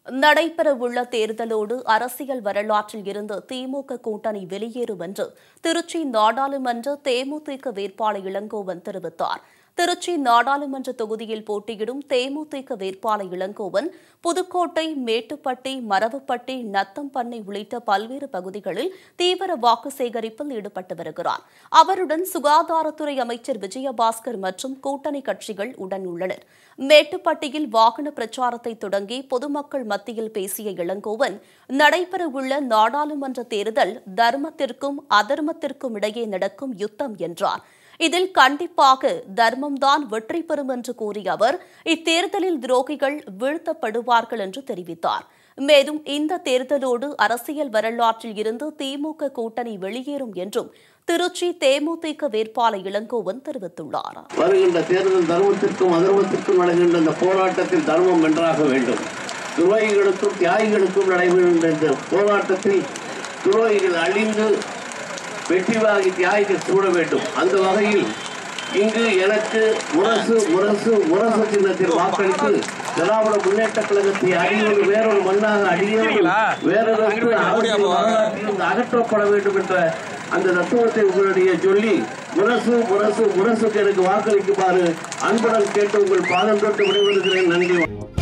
நடைபெறவுள்ள தேர்தலோடு அரசியல் வரலாற்றில் இருந்து திமுக கூட்டணி வெளியேறும் என்று திருச்சி நாடாளுமன்ற தேமுதிக வேட்பாளர் இளங்கோவன் தெரிவித்தார் திருச்சி நாடாளுமன்ற தொகுதியில் போட்டியிடும் தேமுதிக வேட்பாளர் இளங்கோவன் புதுக்கோட்டை மேட்டுப்பட்டி மரவப்பட்டி நத்தம்பண்ணை உள்ளிட்ட பல்வேறு பகுதிகளில் தீவிர வாக்கு சேகரிப்பில் ஈடுபட்டு வருகிறார் அவருடன் சுகாதாரத்துறை அமைச்சர் விஜயபாஸ்கர் மற்றும் கூட்டணி கட்சிகள் உடன் உள்ளனர் மேட்டுப்பட்டியில் வாகன பிரச்சாரத்தை தொடங்கி பொதுமக்கள் மத்தியில் பேசிய இளங்கோவன் நடைபெறவுள்ள நாடாளுமன்ற தேர்தல் தர்மத்திற்கும் அதர்மத்திற்கும் இடையே நடக்கும் யுத்தம் என்றார் இதில் கண்டிப்பாக தர்மம்தான் வெற்றி பெறும் என்று கூறிய அவர் இத்தேர்தலில் துரோகிகள் வீழ்த்தப்படுவார்கள் என்று தெரிவித்தார் மேலும் இந்த தேர்தலோடு அரசியல் வரலாற்றில் இருந்து திமுக கூட்டணி வெளியேறும் என்றும் திருச்சி தேமுதிக வேட்பாளர் இளங்கோவன் தெரிவித்துள்ளார் வருகின்ற தேர்தல் தர்மத்திற்கும் அதர்மத்திற்கும் நடக்கின்ற இந்த போராட்டத்தில் தர்மம் வென்றாக வேண்டும் துரோகிகளுக்கும் தியாகிகளுக்கும் நடைபெறுகின்ற இந்த போராட்டத்தில் துரோகிகள் அழிந்து வெற்றி வாங்கி தியாகிகள் சூட வேண்டும் அந்த வகையில் இங்கு எனக்கு முரசு முரசு முரசு சின்னத்தில் வாக்களித்து திராவிட முன்னேற்ற கழகத்தை அடியோடு வேறொரு மண்ணாக அடியோடு வேறொரு அரசியல் வரலாற்றிலிருந்து அகற்றப்பட வேண்டும் என்ற அந்த தத்துவத்தை உங்களுடைய சொல்லி முரசு முரசு முரசுக்கு எனக்கு வாக்களிக்குமாறு அன்புடன் கேட்டு உங்கள் பாதம் தொட்டு விடைபெறுகிறேன் நன்றி